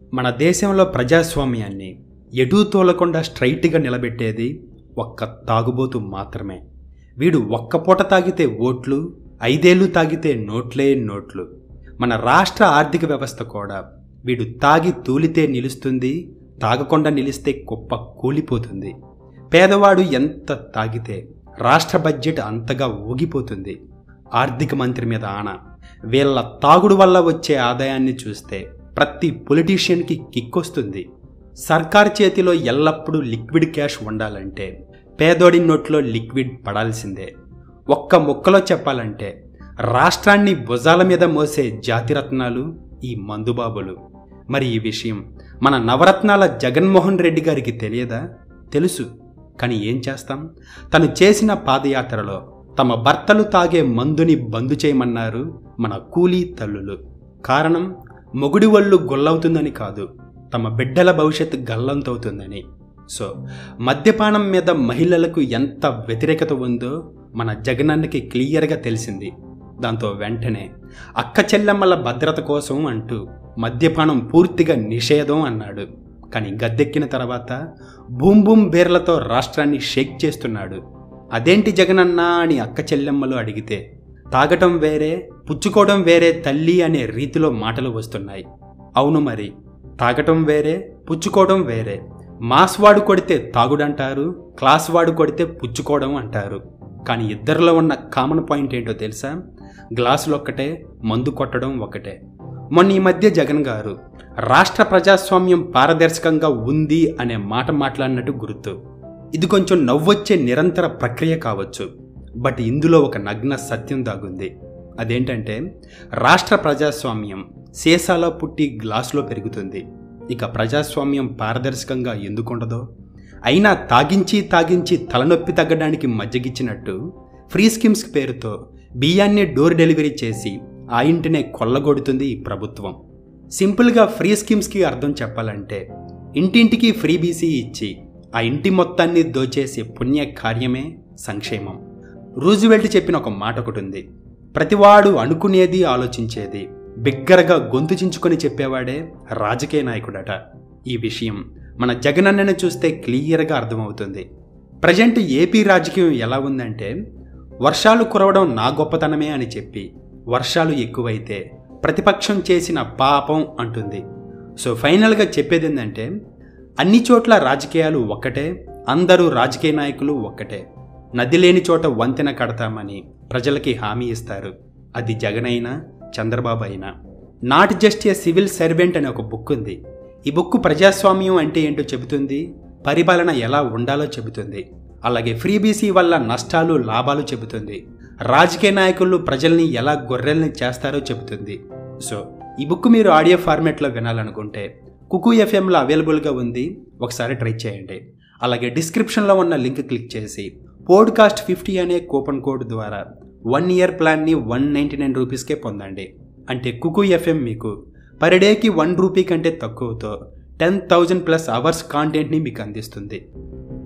మన దేశంలో ప్రజాస్వామ్యాన్ని ఎటూ తోలకుండా స్ట్రైట్గా నిలబెట్టేది ఒక్క తాగుబోతు మాత్రమే వీడు ఒక్క పూట తాగితే ఓట్లు ఐదేళ్లు తాగితే నోట్లే నోట్లు మన రాష్ట్ర ఆర్థిక వ్యవస్థ కూడా వీడు తాగి తూలితే నిలుస్తుంది తాగకుండా నిలిస్తే కుప్ప కూలిపోతుంది పేదవాడు ఎంత తాగితే రాష్ట్ర బడ్జెట్ అంతగా ఊగిపోతుంది ఆర్థిక మంత్రి మీద ఆన వీళ్ళ తాగుడు వల్ల వచ్చే ఆదాయాన్ని చూస్తే ప్రతి పొలిటీషియన్కి కిక్కొస్తుంది సర్కార్ చేతిలో ఎల్లప్పుడూ లిక్విడ్ క్యాష్ ఉండాలంటే పేదోడి నోట్లో లిక్విడ్ పడాల్సిందే ఒక్క ముక్కలో చెప్పాలంటే రాష్ట్రాన్ని భుజాల మీద మోసే జాతిరత్నాలు ఈ మందుబాబులు మరి ఈ విషయం మన నవరత్నాల జగన్మోహన్ రెడ్డి గారికి తెలియదా తెలుసు కానీ ఏం చేస్తాం తను చేసిన పాదయాత్రలో తమ భర్తలు తాగే మందుని బందు చేయమన్నారు మన కూలీ తల్లులు కారణం మొగుడి ఒళ్ళు గొల్లవుతుందని కాదు తమ బిడ్డల భవిష్యత్తు గల్లంతవుతుందని సో మద్యపానం మీద మహిళలకు ఎంత వ్యతిరేకత ఉందో మన జగనన్నకి క్లియర్గా తెలిసింది దాంతో వెంటనే అక్క చెల్లెమ్మల భద్రత కోసం అంటూ మద్యపానం పూర్తిగా నిషేధం అన్నాడు కానీ గద్దెక్కిన తర్వాత బూమ్ బూమ్ బేర్లతో రాష్ట్రాన్ని షేక్ చేస్తున్నాడు అదేంటి జగనన్న అని అక్క చెల్లెమ్మలు అడిగితే తాగటం వేరే పుచ్చుకోవడం వేరే తల్లి అనే రీతిలో మాటలు వస్తున్నాయి అవును మరి తాగటం వేరే పుచ్చుకోవడం వేరే మాస్ వాడు కొడితే తాగుడంటారు క్లాస్ వాడు కొడితే పుచ్చుకోవడం అంటారు కానీ ఇద్దరిలో ఉన్న కామన్ పాయింట్ ఏంటో తెలుసా గ్లాసులు ఒక్కటే మందు కొట్టడం ఒకటే మొన్న ఈ మధ్య జగన్ గారు రాష్ట్ర ప్రజాస్వామ్యం పారదర్శకంగా ఉంది అనే మాట మాట్లాడినట్టు గుర్తు ఇది కొంచెం నవ్వొచ్చే నిరంతర ప్రక్రియ కావచ్చు బట్ ఇందులో ఒక నగ్న సత్యం దాగుంది అదేంటంటే రాష్ట్ర ప్రజాస్వామ్యం సీసాలో పుట్టి గ్లాసులో పెరుగుతుంది ఇక ప్రజాస్వామ్యం పారదర్శకంగా ఎందుకుండదో అయినా తాగించి తాగించి తలనొప్పి తగ్గడానికి మజ్జగిచ్చినట్టు ఫ్రీ స్కీమ్స్ పేరుతో బియ్యాన్ని డోర్ డెలివరీ చేసి ఆ ఇంటినే కొల్లగొడుతుంది ఈ ప్రభుత్వం సింపుల్గా ఫ్రీ స్కీమ్స్కి అర్థం చెప్పాలంటే ఇంటింటికి ఫ్రీ బీసీ ఇచ్చి ఆ ఇంటి మొత్తాన్ని దోచేసే పుణ్య కార్యమే సంక్షేమం రూజువెల్ట్ చెప్పిన ఒక మాట ఒకటి ఉంది ప్రతివాడు అనుకునేది ఆలోచించేది బిగ్గరగా గొంతు చించుకొని చెప్పేవాడే రాజకీయ నాయకుడట ఈ విషయం మన జగనన్నని చూస్తే క్లియర్గా అర్థమవుతుంది ప్రజెంట్ ఏపీ రాజకీయం ఎలా ఉందంటే వర్షాలు కురవడం నా గొప్పతనమే అని చెప్పి వర్షాలు ఎక్కువైతే ప్రతిపక్షం చేసిన పాపం అంటుంది సో ఫైనల్గా చెప్పేది ఏంటంటే అన్ని చోట్ల రాజకీయాలు ఒక్కటే అందరూ రాజకీయ నాయకులు ఒక్కటే నది లేని చోట వంతెన కడతామని ప్రజలకి హామీ ఇస్తారు అది జగన్ అయినా చంద్రబాబు అయినా not just a civil servant అనే ఒక బుక్ ఉంది ఈ బుక్ ప్రజాస్వామ్యం అంటే ఏంటో చెబుతుంది పరిపాలన ఎలా ఉండాలో చెబుతుంది అలాగే ఫ్రీబీసీ వల్ల నష్టాలు లాభాలు చెబుతుంది రాజకీయ నాయకులు ప్రజల్ని ఎలా గొర్రెల్ని చేస్తారో చెబుతుంది సో ఈ బుక్ మీరు ఆడియో ఫార్మేట్లో వినాలనుకుంటే కుకు ఎఫ్ఎంలో అవైలబుల్గా ఉంది ఒకసారి ట్రై చేయండి అలాగే డిస్క్రిప్షన్లో ఉన్న లింక్ క్లిక్ చేసి పోడ్కాస్ట్ ఫిఫ్టీ అనే కూపన్ కోడ్ ద్వారా వన్ ఇయర్ ప్లాన్ని వన్ నైంటీ నైన్ రూపీస్కే పొందండి అంటే కుకు ఎఫ్ఎం మీకు పర్ డేకి వన్ రూపీ కంటే తక్కువతో టెన్ థౌజండ్ ప్లస్ అవర్స్ కాంటెంట్ని మీకు అందిస్తుంది